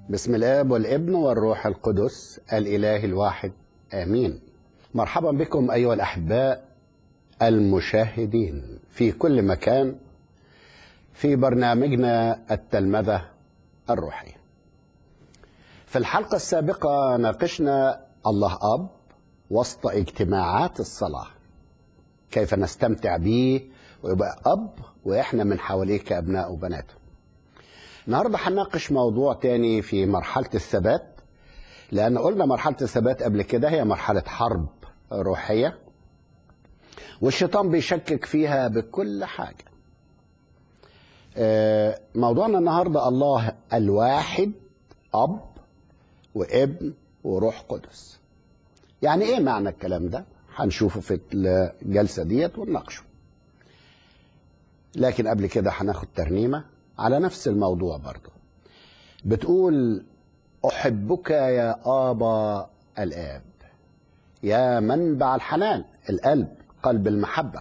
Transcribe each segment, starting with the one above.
بسم الاب والابن والروح القدس الاله الواحد امين مرحبا بكم ايها الاحباء المشاهدين في كل مكان في برنامجنا التلمذه الروحيه في الحلقه السابقه ناقشنا الله اب وسط اجتماعات الصلاه كيف نستمتع به ويبقى اب واحنا من حواليه كابناء وبناته النهارده هنناقش موضوع تاني في مرحله الثبات لان قلنا مرحله الثبات قبل كده هي مرحله حرب روحيه والشيطان بيشكك فيها بكل حاجه آه، موضوعنا النهارده الله الواحد اب وابن وروح قدس يعني ايه معنى الكلام ده هنشوفه في الجلسه ديت ونناقشه لكن قبل كده هناخد ترنيمه على نفس الموضوع برضه بتقول احبك يا ابا الاب يا منبع الحنان القلب قلب المحبه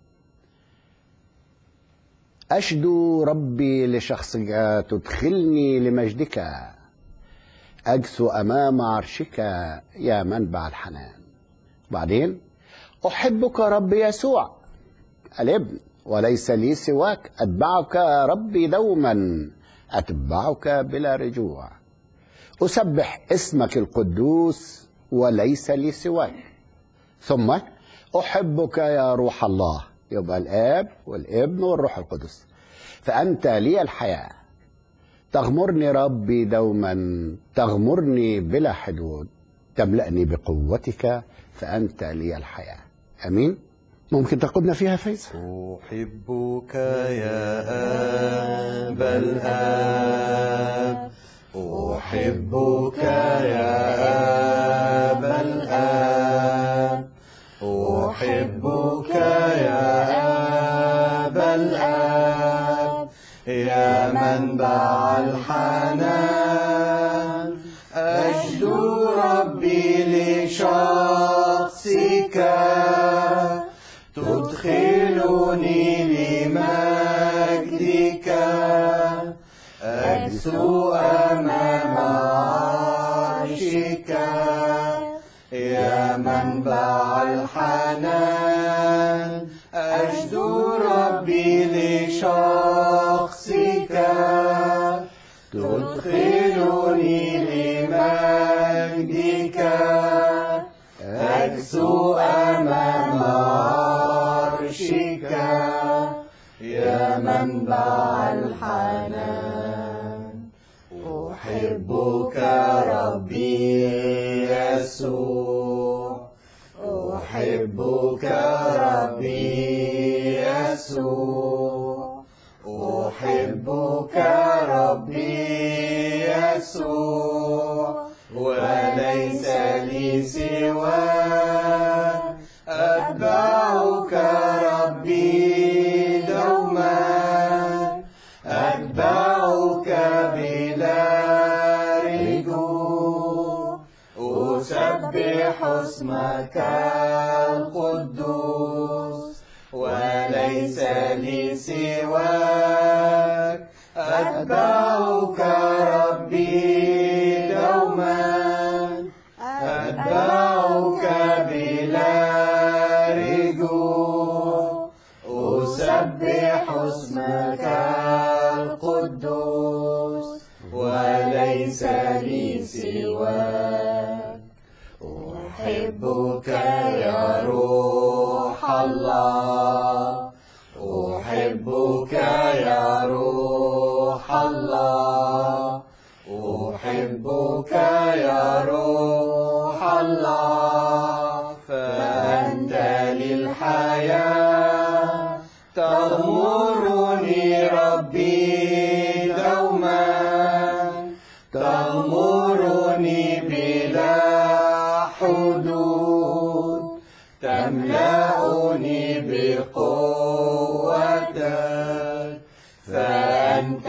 أشدو ربي لشخصك تدخلني لمجدك أجثو أمام عرشك يا منبع الحنان بعدين أحبك ربي يسوع الابن وليس لي سواك أتبعك ربي دوما أتبعك بلا رجوع أسبح اسمك القدوس وليس لي سواك ثم أحبك يا روح الله يبقى الآب والابن والروح القدس فأنت لي الحياة تغمرني ربي دوما تغمرني بلا حدود تملأني بقوتك فأنت لي الحياة أمين ممكن تقودنا فيها فيصل أحبك يا أبا الآب أحبك يا أبا الآب أحبك يا أبا الآب يا منبع الحنان أجدو ربي لشخصك تدخلني لمجدك أجسو أمام عرشك يا منبع الحنان أجدو ربي لشخصك تدخلني لمجدك أجسو أمام عرشك يا منبع الحنان أحبك ربي يسوع أحبك ربي يسوع أحبك ربي يسوع وليس لي سواك أتبعك ربي دوما أتبعك بلا رجوع أسبح اسمك القدوس وليس لي سواك أتبعك ربي دوما أتبعك بلا رجوع أسبح اسمك القدوس وليس لي سواك أحبك يا روح الله أحبك يا روح الله أحبك يا روح الله فأنت للحياة تغمرني ربي دوما تغمرني بلا حدود تملأني بقوتك فأنت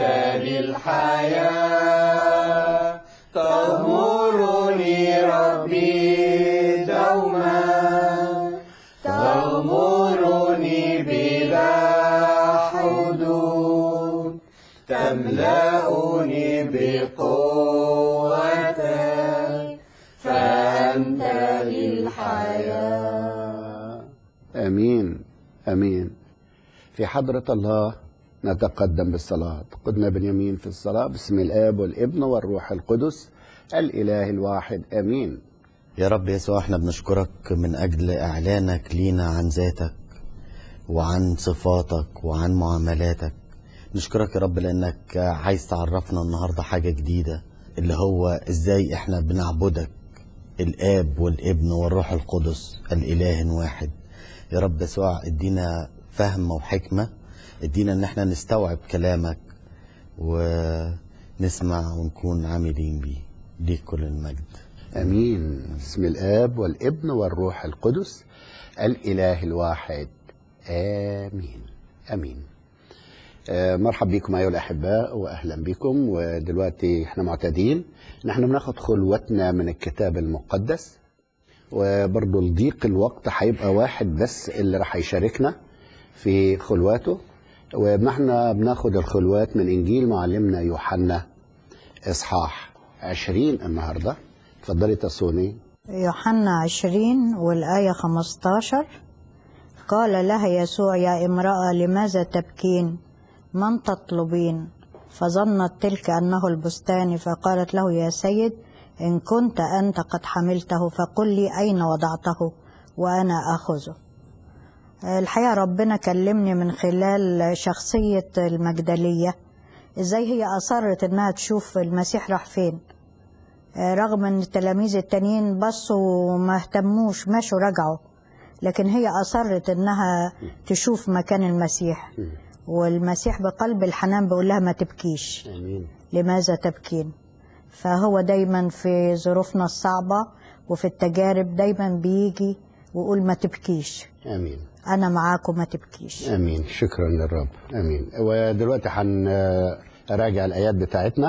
للحياة تغمرني ربي دوما تغمرني بلا حدود تملأني بقوتك تنتهي الحياة امين امين في حضره الله نتقدم بالصلاه قدنا بنيامين في الصلاه باسم الاب والابن والروح القدس الاله الواحد امين يا رب يسوع احنا بنشكرك من اجل اعلانك لينا عن ذاتك وعن صفاتك وعن معاملاتك نشكرك يا رب لانك عايز تعرفنا النهارده حاجه جديده اللي هو ازاي احنا بنعبدك الاب والابن والروح القدس الاله واحد يا رب يسوع ادينا فهم وحكمه ادينا ان احنا نستوعب كلامك ونسمع ونكون عاملين بيه ليك كل المجد امين باسم الاب والابن والروح القدس الاله الواحد امين امين آه، مرحب بكم ايها الاحباء واهلا بكم ودلوقتي احنا معتادين ان احنا بناخد خلوتنا من الكتاب المقدس وبرضه لضيق الوقت هيبقى واحد بس اللي راح يشاركنا في خلواته واحنا بناخد الخلوات من انجيل معلمنا يوحنا اصحاح 20 النهارده اتفضلي تصوني يوحنا عشرين والآية خمستاشر قال لها يسوع يا امرأة لماذا تبكين من تطلبين فظنت تلك أنه البستاني فقالت له يا سيد إن كنت أنت قد حملته فقل لي أين وضعته وأنا أخذه الحقيقة ربنا كلمني من خلال شخصية المجدلية إزاي هي أصرت إنها تشوف المسيح راح فين رغم ان التلاميذ التانيين بصوا وما اهتموش مشوا رجعوا لكن هي اصرت انها تشوف مكان المسيح والمسيح بقلب الحنان بيقول لها ما تبكيش امين لماذا تبكين فهو دايما في ظروفنا الصعبة وفي التجارب دايما بيجي ويقول ما تبكيش امين انا معاكم ما تبكيش امين شكرا للرب امين ودلوقتي هنراجع الايات بتاعتنا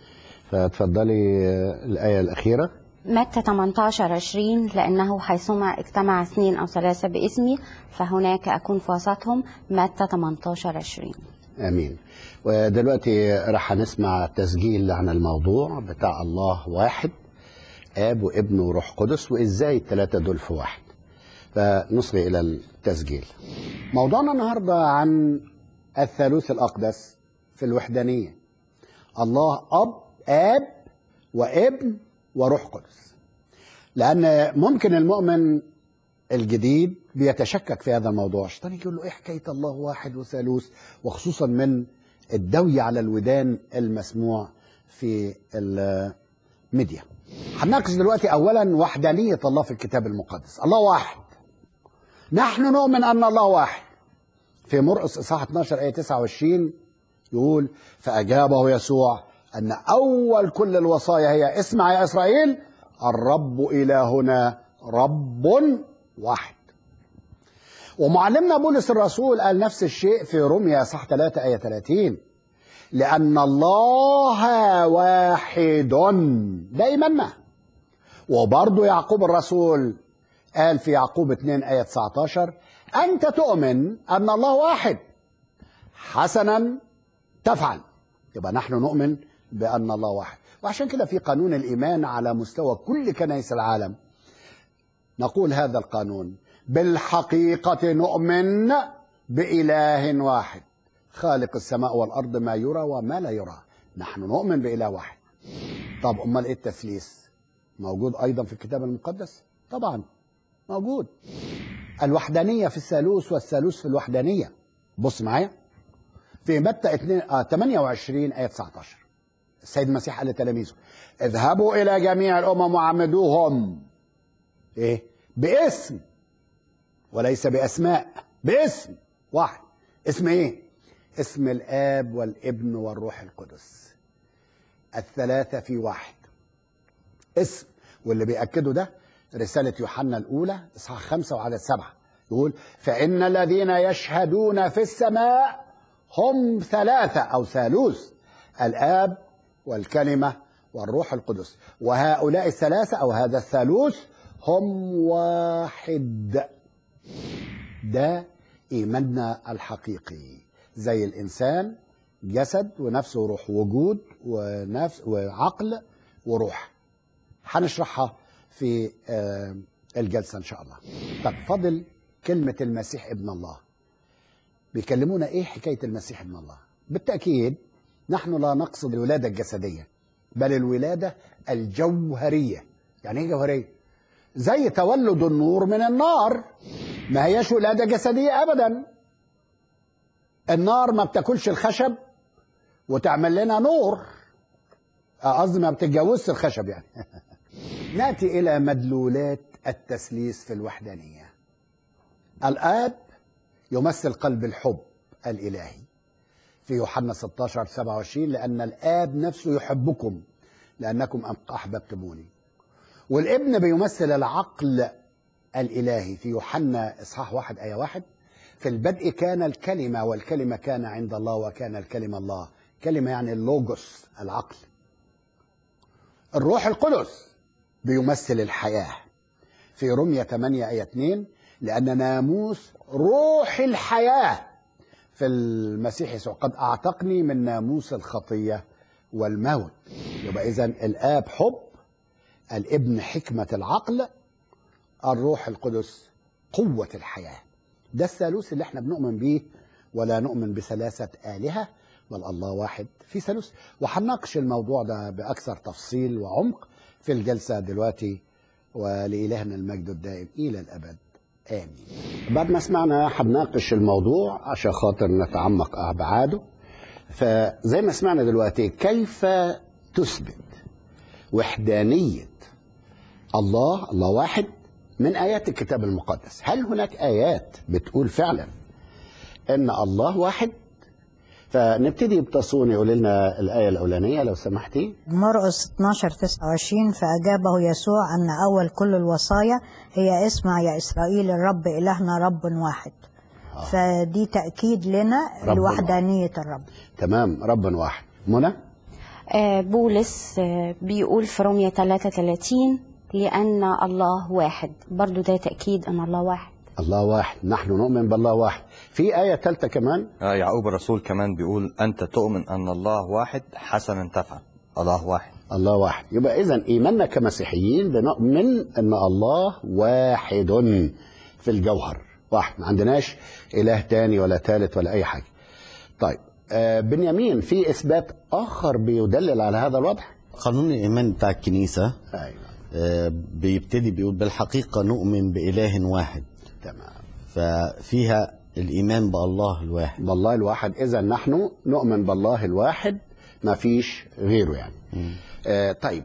فتفضلي آه، الايه الاخيره متى 18 20 لأنه حيثما اجتمع اثنين أو ثلاثة باسمي فهناك أكون في وسطهم متى 18 20 امين ودلوقتي راح نسمع تسجيل عن الموضوع بتاع الله واحد اب وابن وروح قدس وازاي الثلاثه دول في واحد فنصغي الى التسجيل موضوعنا النهارده عن الثالوث الاقدس في الوحدانيه الله اب اب وابن وروح قدس لان ممكن المؤمن الجديد بيتشكك في هذا الموضوع الشيطان يجي يقول له ايه حكايه الله واحد وثالوث وخصوصا من الدوي على الودان المسموع في الميديا هنناقش دلوقتي اولا وحدانيه الله في الكتاب المقدس الله واحد نحن نؤمن ان الله واحد في مرقس اصحاح 12 ايه 29 يقول فاجابه يسوع ان اول كل الوصايا هي اسمع يا اسرائيل الرب الهنا رب واحد ومعلمنا بولس الرسول قال نفس الشيء في روميا صح 3 آية 30 لأن الله واحد دايما ما وبرضه يعقوب الرسول قال في يعقوب 2 آية 19 أنت تؤمن أن الله واحد حسنا تفعل يبقى نحن نؤمن بأن الله واحد وعشان كده في قانون الإيمان على مستوى كل كنائس العالم نقول هذا القانون بالحقيقة نؤمن بإله واحد خالق السماء والأرض ما يرى وما لا يرى نحن نؤمن بإله واحد طب أمال إيه التثليث موجود أيضا في الكتاب المقدس طبعا موجود الوحدانية في الثالوث والثالوث في الوحدانية بص معايا في متى 2 آه 28 آية 19 السيد المسيح قال لتلاميذه اذهبوا إلى جميع الأمم وعمدوهم إيه باسم وليس بأسماء باسم واحد اسم إيه اسم الآب والابن والروح القدس الثلاثة في واحد اسم واللي بيأكدوا ده رسالة يوحنا الأولى إصحاح خمسة وعدد سبعة يقول فإن الذين يشهدون في السماء هم ثلاثة أو ثالوث الآب والكلمة والروح القدس وهؤلاء الثلاثة أو هذا الثالوث هم واحد ده إيماننا الحقيقي زي الإنسان جسد ونفس وروح وجود ونفس وعقل وروح هنشرحها في آه، الجلسة إن شاء الله طب فضل كلمة المسيح ابن الله بيكلمونا إيه حكاية المسيح ابن الله بالتأكيد نحن لا نقصد الولادة الجسدية بل الولادة الجوهرية يعني إيه جوهرية؟ زي تولد النور من النار ما هياش ولادة جسدية أبدا النار ما بتاكلش الخشب وتعمل لنا نور آه، قصدي ما بتتجوزش الخشب يعني ناتي الى مدلولات التثليث في الوحدانيه الاب يمثل قلب الحب الالهي في يوحنا 16 27 لان الاب نفسه يحبكم لانكم احببتموني والابن بيمثل العقل الالهي في يوحنا اصحاح واحد ايه واحد في البدء كان الكلمه والكلمه كان عند الله وكان الكلمه الله كلمه يعني اللوجوس العقل الروح القدس بيمثل الحياة في رمية 8 آية 2 لأن ناموس روح الحياة في المسيح يسوع قد أعتقني من ناموس الخطية والموت يبقى إذا الآب حب الابن حكمة العقل الروح القدس قوة الحياة ده الثالوث اللي احنا بنؤمن بيه ولا نؤمن بثلاثة آلهة بل الله واحد في ثالوث وهنناقش الموضوع ده بأكثر تفصيل وعمق في الجلسة دلوقتي ولإلهنا المجد الدائم إلى الأبد آمين بعد ما سمعنا هنناقش الموضوع عشان خاطر نتعمق أبعاده فزي ما سمعنا دلوقتي كيف تثبت وحدانية الله الله واحد من آيات الكتاب المقدس هل هناك آيات بتقول فعلا ان الله واحد فنبتدي بتصوني يقول لنا الايه الاولانيه لو سمحتي مرقس 12 29 فأجابه يسوع أن أول كل الوصايا هي اسمع يا إسرائيل الرب إلهنا رب واحد فدي تأكيد لنا رب لوحدانية الرب تمام رب واحد منى آه، بولس آه، بيقول في رومية 33 لأن الله واحد برضو ده تأكيد أن الله واحد الله واحد نحن نؤمن بالله واحد في ايه ثالثه كمان آه يعقوب الرسول كمان بيقول أنت تؤمن أن الله واحد حسنا تفعل الله واحد الله واحد يبقى اذا ايماننا كمسيحيين بنؤمن ان الله واحد في الجوهر واحد ما عندناش اله تاني ولا ثالث ولا اي حاجه طيب آه بنيامين في اثبات اخر بيدلل على هذا الوضع قانون الإيمان بتاع الكنيسة ايوه آه، بيبتدي بيقول بالحقيقة نؤمن بإله واحد تمام ففيها الإيمان بالله الواحد بالله الواحد اذا نحن نؤمن بالله الواحد ما فيش غيره يعني آه طيب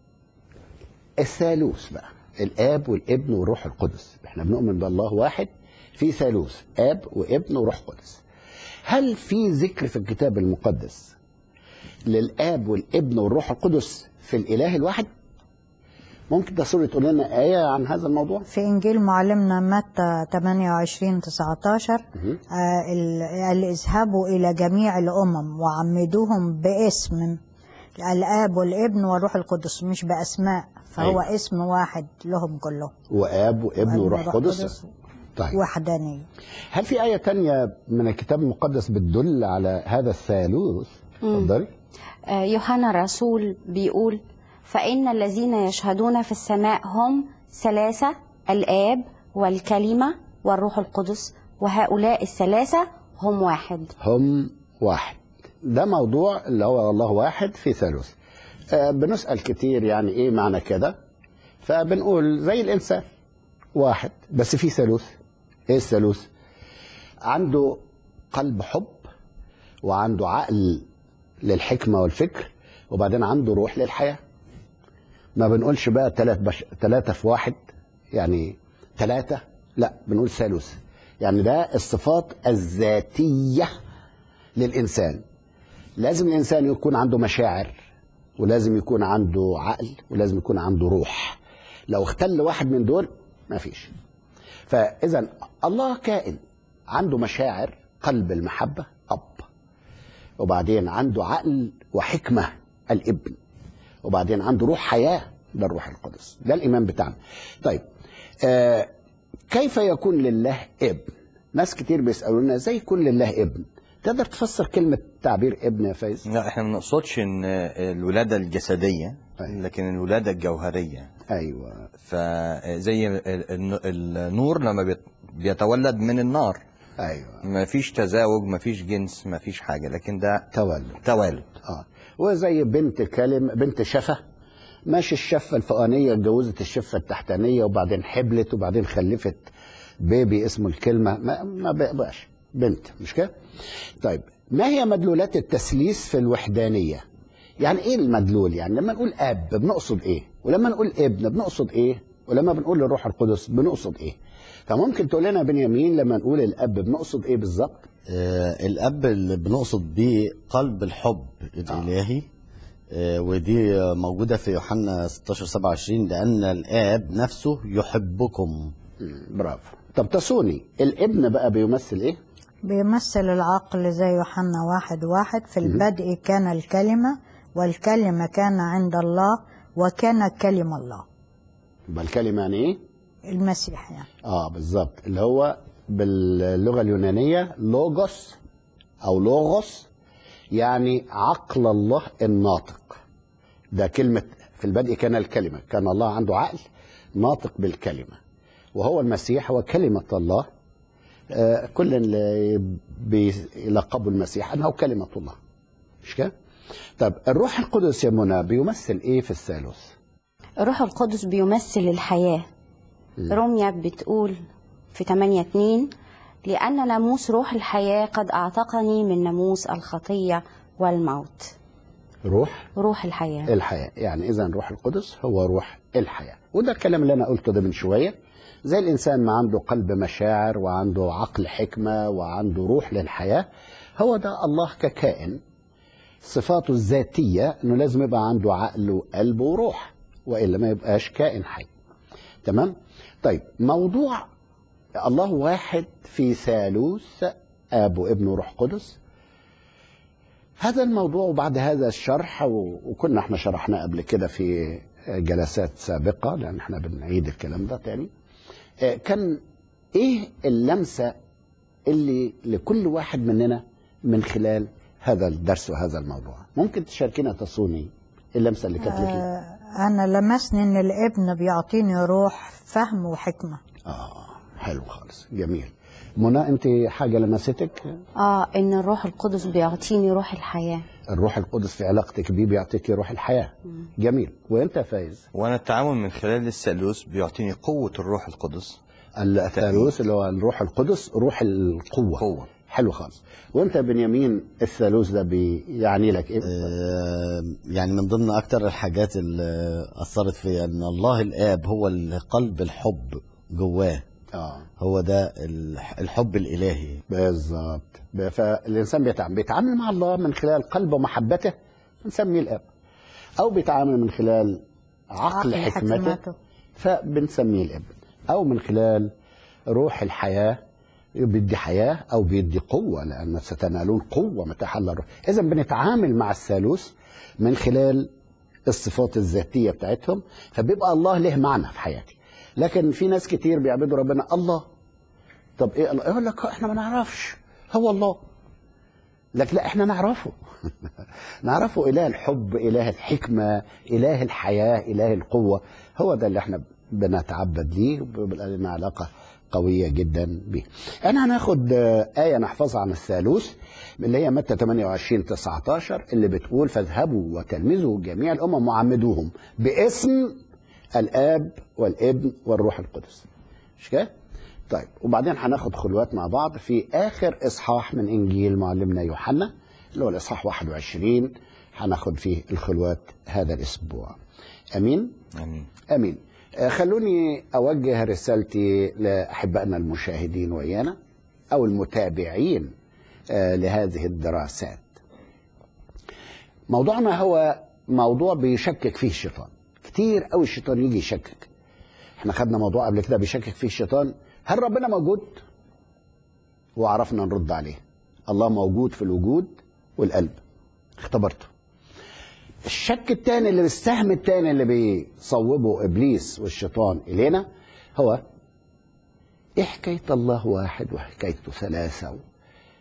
الثالوث بقى الاب والابن والروح القدس احنا بنؤمن بالله واحد في ثالوث اب وابن وروح قدس هل في ذكر في الكتاب المقدس للاب والابن والروح القدس في الاله الواحد ممكن تصوري تقول لنا ايه عن هذا الموضوع في إنجيل معلمنا متى 28 19 آه ال- قال اذهبوا إلى جميع الأمم وعمدوهم باسم الآب والابن والروح القدس مش بأسماء فهو أيوة. اسم واحد لهم كلهم واب وابن وروح والروح قدس قدس طيب وحدانية هل في آية تانية من الكتاب المقدس بتدل على هذا الثالوث؟ اتفضلي. آه، يوحنا الرسول بيقول فإن الذين يشهدون في السماء هم ثلاثة الآب والكلمة والروح القدس وهؤلاء الثلاثة هم واحد هم واحد. ده موضوع اللي هو الله واحد في ثالوث. آه بنسأل كتير يعني إيه معنى كده؟ فبنقول زي الإنسان واحد بس في ثالوث. إيه الثالوث؟ عنده قلب حب وعنده عقل للحكمة والفكر وبعدين عنده روح للحياة. ما بنقولش بقى ثلاث بش... ثلاثة في واحد يعني ثلاثة لا بنقول ثالوث يعني ده الصفات الذاتية للإنسان لازم الإنسان يكون عنده مشاعر ولازم يكون عنده عقل ولازم يكون عنده روح لو اختل واحد من دول ما فيش فإذا الله كائن عنده مشاعر قلب المحبة أب وبعدين عنده عقل وحكمة الابن وبعدين عنده روح حياة ده الروح القدس ده الإيمان بتاعنا طيب آه كيف يكون لله ابن ناس كتير بيسألونا ازاي يكون لله ابن تقدر تفسر كلمه تعبير ابن يا فايز لا احنا ما بنقصدش ان الولاده الجسديه أيوة. لكن الولاده الجوهريه ايوه فزي ال- ال- النور لما بيت- بيتولد من النار ايوه ما فيش تزاوج ما فيش جنس ما فيش حاجه لكن ده تولد توالد اه وزي بنت كلم بنت شفه ماشي الشفه الفوقانيه اتجوزت الشفه التحتانيه وبعدين حبلت وبعدين خلفت بيبي اسمه الكلمه ما, ما بقاش بنت مش كده؟ طيب ما هي مدلولات التثليث في الوحدانيه؟ يعني ايه المدلول؟ يعني لما نقول اب بنقصد ايه؟ ولما نقول ابن بنقصد ايه؟ ولما بنقول الروح القدس بنقصد ايه؟ فممكن تقول لنا يا بنيامين لما نقول الاب بنقصد ايه بالظبط؟ آه الاب اللي بنقصد بيه قلب الحب الالهي آه ودي آه، موجوده في يوحنا 16 27 لان الاب نفسه يحبكم مم، برافو طب تصوني الابن بقى بيمثل ايه؟ بيمثل العقل زي يوحنا واحد واحد في البدء كان الكلمة والكلمة كان عند الله وكان كلمة الله يبقى الكلمه يعني ايه؟ المسيح يعني اه بالظبط اللي هو باللغه اليونانيه لوجوس او لوغوس يعني عقل الله الناطق ده كلمه في البدء كان الكلمه كان الله عنده عقل ناطق بالكلمه وهو المسيح هو كلمه الله آه كل اللي بيلقبوا المسيح انه كلمه الله مش كده؟ طب الروح القدس يا منى بيمثل ايه في الثالوث؟ الروح القدس بيمثل الحياة روميا بتقول في 8 2 لأن ناموس روح الحياة قد أعتقني من ناموس الخطية والموت روح روح الحياة الحياة يعني إذا روح القدس هو روح الحياة وده الكلام اللي أنا قلته ده من شوية زي الإنسان ما عنده قلب مشاعر وعنده عقل حكمة وعنده روح للحياة هو ده الله ككائن صفاته الذاتية أنه لازم يبقى عنده عقل وقلب وروح وإلا ما يبقاش كائن حي تمام طيب موضوع الله واحد في ثالوث آب وابن وروح قدس هذا الموضوع وبعد هذا الشرح و- وكنا احنا شرحناه قبل كده في جلسات سابقة لأن احنا بنعيد الكلام ده تاني آه، كان ايه اللمسة اللي لكل واحد مننا من خلال هذا الدرس وهذا الموضوع ممكن تشاركنا تصوني اللمسة اللي كانت لك آه أنا لمسني إن الابن بيعطيني روح فهم وحكمة اه حلو خالص جميل منى انت حاجة لمستك آه إن الروح القدس بيعطيني روح الحياة الروح القدس في علاقتك بيه بيعطيك روح الحياة جميل وانت يا فايز وانا التعامل من خلال الثالوث بيعطيني قوه الروح القدس الثالوث اللي هو الروح القدس روح القوة قوه حلو خالص وانت يا بنيامين الثالوث ده بيعني لك ايه آه، يعني من ضمن اكتر الحاجات اللي اثرت فيا ان الله الاب هو اللي قلب الحب جواه اه هو ده الح- الحب الالهي بالظبط ب- فالانسان بيتعامل بيتعامل مع الله من خلال قلبه ومحبته بنسميه الاب او بيتعامل من خلال عقل, عقل حكمته, حكمته. فبنسميه الابن او من خلال روح الحياه بيدي حياه او بيدي قوه لان ستنالون قوه متى حل الروح اذا بنتعامل مع الثالوث من خلال الصفات الذاتيه بتاعتهم فبيبقى الله له معنى في حياتي لكن في ناس كتير بيعبدوا ربنا الله طب ايه الله يقول لك احنا ما نعرفش هو الله لك لا احنا نعرفه نعرفه اله الحب اله الحكمه اله الحياه اله القوه هو ده اللي احنا بنتعبد ليه وبيبقى لنا علاقه قويه جدا بيه انا هناخد آه، ايه نحفظها عن الثالوث اللي هي متى 28 19 اللي بتقول فاذهبوا وتلمذوا جميع الامم وعمدوهم باسم الاب والابن والروح القدس مش كده طيب وبعدين هناخد خلوات مع بعض في اخر اصحاح من انجيل معلمنا يوحنا اللي هو الاصحاح 21 هناخد فيه الخلوات هذا الاسبوع امين امين امين آه، خلوني اوجه رسالتي لاحبائنا المشاهدين ويانا او المتابعين آه، لهذه الدراسات موضوعنا هو موضوع بيشكك فيه الشيطان كتير قوي الشيطان يجي يشكك احنا خدنا موضوع قبل كده بيشكك فيه الشيطان هل ربنا موجود وعرفنا نرد عليه الله موجود في الوجود والقلب اختبرته الشك التاني اللي السهم التاني اللي بيصوبه ابليس والشيطان الينا هو ايه حكايه الله واحد وحكايته ثلاثه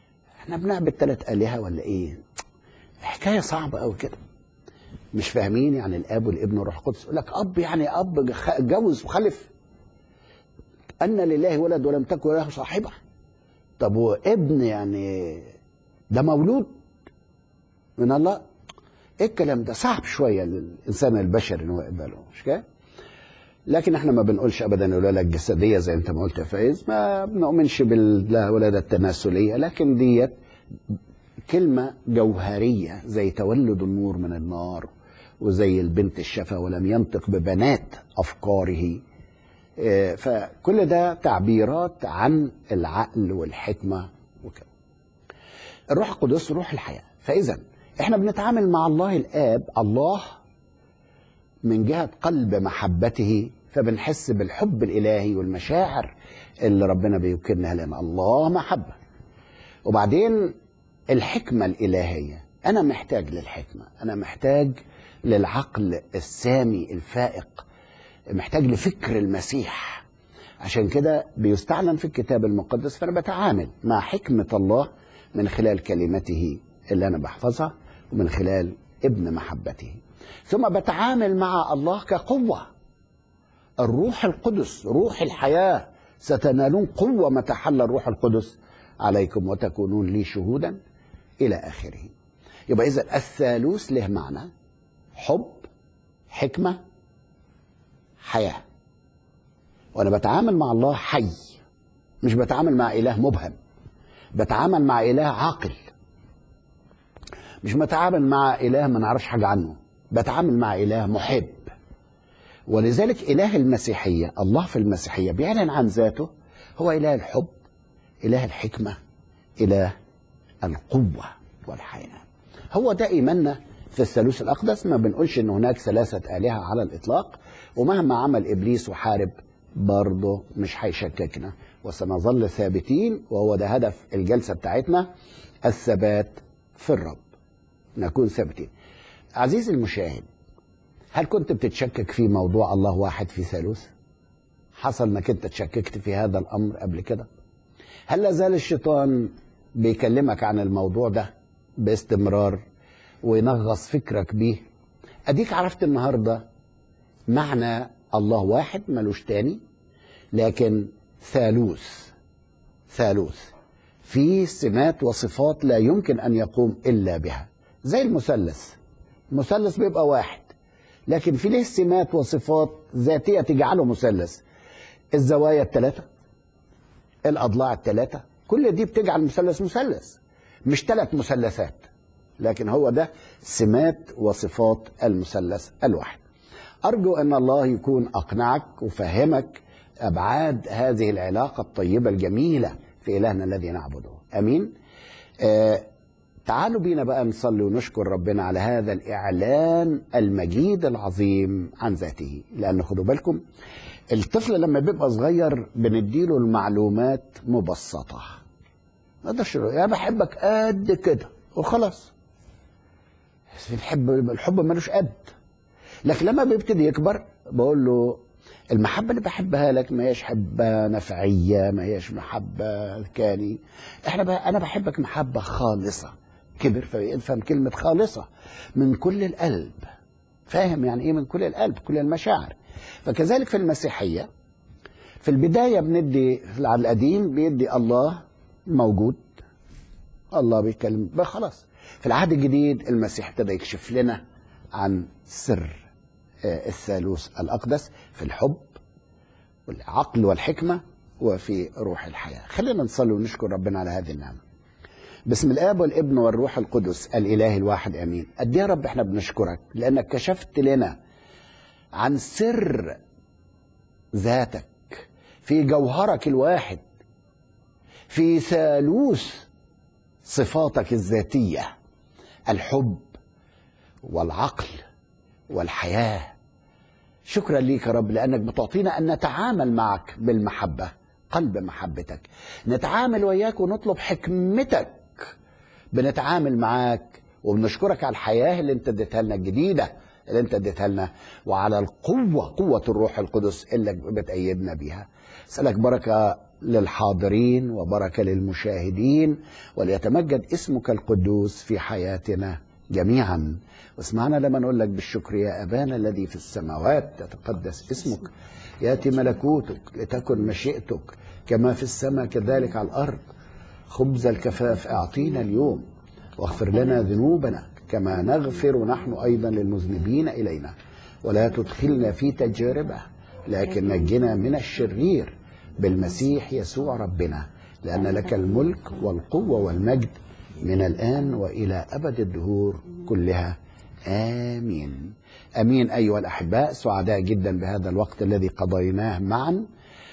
احنا بنعبد ثلاث آلهة ولا ايه حكاية صعبة قوي كده مش فاهمين يعني الاب والابن والروح القدس يقول لك اب يعني اب خ- اتجوز وخلف ان لله ولد ولم تكن له صاحبه طب وابن يعني ده مولود من الله ايه الكلام ده صعب شويه للانسان البشري ان هو يقبله مش كده لكن احنا ما بنقولش ابدا الولاده الجسديه زي انت ما قلت يا فايز ما بنؤمنش بالولاده التناسليه لكن ديت كلمة جوهرية زي تولد النور من النار وزي البنت الشفا ولم ينطق ببنات أفكاره آه، فكل ده تعبيرات عن العقل والحكمة وكده الروح القدس روح الحياة فإذا احنا بنتعامل مع الله الآب الله من جهة قلب محبته فبنحس بالحب الإلهي والمشاعر اللي ربنا بيوكلنا لنا الله محبة وبعدين الحكمة الإلهية أنا محتاج للحكمة أنا محتاج للعقل السامي الفائق محتاج لفكر المسيح عشان كده بيستعلن في الكتاب المقدس فأنا بتعامل مع حكمة الله من خلال كلمته اللي أنا بحفظها ومن خلال ابن محبته ثم بتعامل مع الله كقوة الروح القدس روح الحياة ستنالون قوة متى حل الروح القدس عليكم وتكونون لي شهودا إلى آخره يبقى إذا الثالوث له معنى حب حكمة حياة وأنا بتعامل مع الله حي مش بتعامل مع إله مبهم بتعامل مع إله عاقل مش بتعامل مع إله ما نعرفش حاجة عنه بتعامل مع إله محب ولذلك إله المسيحية الله في المسيحية بيعلن عن ذاته هو إله الحب إله الحكمة إله القوة والحياة هو ده إيماننا في الثالوث الأقدس ما بنقولش إن هناك ثلاثة آلهة على الإطلاق ومهما عمل إبليس وحارب برضه مش هيشككنا وسنظل ثابتين وهو ده هدف الجلسة بتاعتنا الثبات في الرب نكون ثابتين عزيزي المشاهد هل كنت بتتشكك في موضوع الله واحد في ثالوث حصل انك انت تشككت في هذا الامر قبل كده هل لا زال الشيطان بيكلمك عن الموضوع ده باستمرار وينغص فكرك بيه اديك عرفت النهارده معنى الله واحد ملوش تاني لكن ثالوث ثالوث في سمات وصفات لا يمكن ان يقوم الا بها زي المثلث المثلث بيبقى واحد لكن في له سمات وصفات ذاتيه تجعله مثلث الزوايا الثلاثه الاضلاع الثلاثه كل دي بتجعل مثلث مثلث مش ثلاث مثلثات لكن هو ده سمات وصفات المثلث الواحد ارجو ان الله يكون اقنعك وفهمك ابعاد هذه العلاقه الطيبه الجميله في الهنا الذي نعبده امين آه تعالوا بينا بقى نصلي ونشكر ربنا على هذا الاعلان المجيد العظيم عن ذاته لان خدوا بالكم الطفل لما بيبقى صغير بنديله المعلومات مبسطه ما اقدرش يا بحبك قد كده وخلاص بس الحب الحب ملوش قد لكن لما بيبتدي يكبر بقول له المحبة اللي بحبها لك ما هيش حبة نفعية ما هيش محبة كاني احنا بقى انا بحبك محبة خالصة كبر فيفهم كلمة خالصة من كل القلب فاهم يعني ايه من كل القلب كل المشاعر فكذلك في المسيحية في البداية بندي على القديم بيدي الله موجود الله بيتكلم خلاص في العهد الجديد المسيح ابتدى يكشف لنا عن سر الثالوث الأقدس في الحب والعقل والحكمة وفي روح الحياة خلينا نصلي ونشكر ربنا على هذه النعمة بسم الآب والابن والروح القدس الإله الواحد أمين قد يا رب احنا بنشكرك لأنك كشفت لنا عن سر ذاتك في جوهرك الواحد في ثالوث صفاتك الذاتية الحب والعقل والحياة شكرا ليك يا رب لأنك بتعطينا أن نتعامل معك بالمحبة قلب محبتك نتعامل وياك ونطلب حكمتك بنتعامل معاك وبنشكرك على الحياة اللي انت اديتها لنا الجديدة اللي انت اديتها لنا وعلى القوة قوة الروح القدس اللي بتأيدنا بيها اسألك بركة للحاضرين وبركة للمشاهدين وليتمجد اسمك القدوس في حياتنا جميعا واسمعنا لما نقول لك بالشكر يا أبانا الذي في السماوات تتقدس اسمك يأتي ملكوتك لتكن مشيئتك كما في السماء كذلك على الأرض خبز الكفاف أعطينا اليوم واغفر لنا ذنوبنا كما نغفر نحن أيضا للمذنبين إلينا ولا تدخلنا في تجربة لكن نجنا من الشرير بالمسيح يسوع ربنا لأن لك الملك والقوة والمجد من الآن وإلى أبد الدهور كلها آمين آمين أيها الأحباء سعداء جدا بهذا الوقت الذي قضيناه معا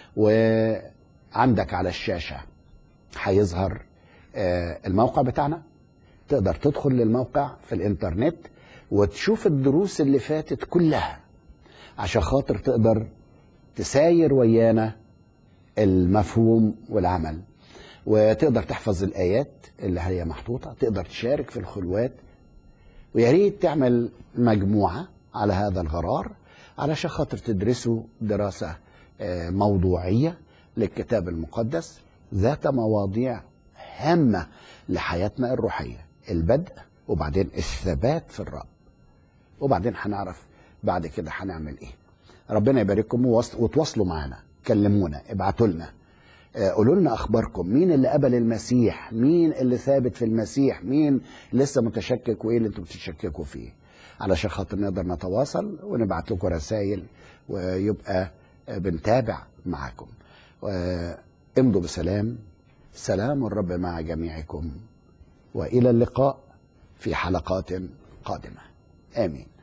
وعندك على الشاشة هيظهر آه، الموقع بتاعنا تقدر تدخل للموقع في الانترنت وتشوف الدروس اللي فاتت كلها عشان خاطر تقدر تساير ويانا المفهوم والعمل وتقدر تحفظ الآيات اللي هي محطوطة تقدر تشارك في الخلوات ويا ريت تعمل مجموعة على هذا الغرار علشان خاطر تدرسوا دراسة آه، موضوعية للكتاب المقدس ذات مواضيع هامة لحياتنا الروحية البدء وبعدين الثبات في الرب وبعدين هنعرف بعد كده هنعمل ايه ربنا يبارككم ووص- وتواصلوا معنا كلمونا ابعتوا لنا آه، قولوا لنا اخباركم مين اللي قبل المسيح مين اللي ثابت في المسيح مين لسه متشكك وايه اللي انتم بتشككوا فيه علشان خاطر نقدر نتواصل ونبعت لكم رسائل ويبقى آه، بنتابع معاكم آه، امضوا بسلام سلام الرب مع جميعكم والى اللقاء في حلقات قادمه امين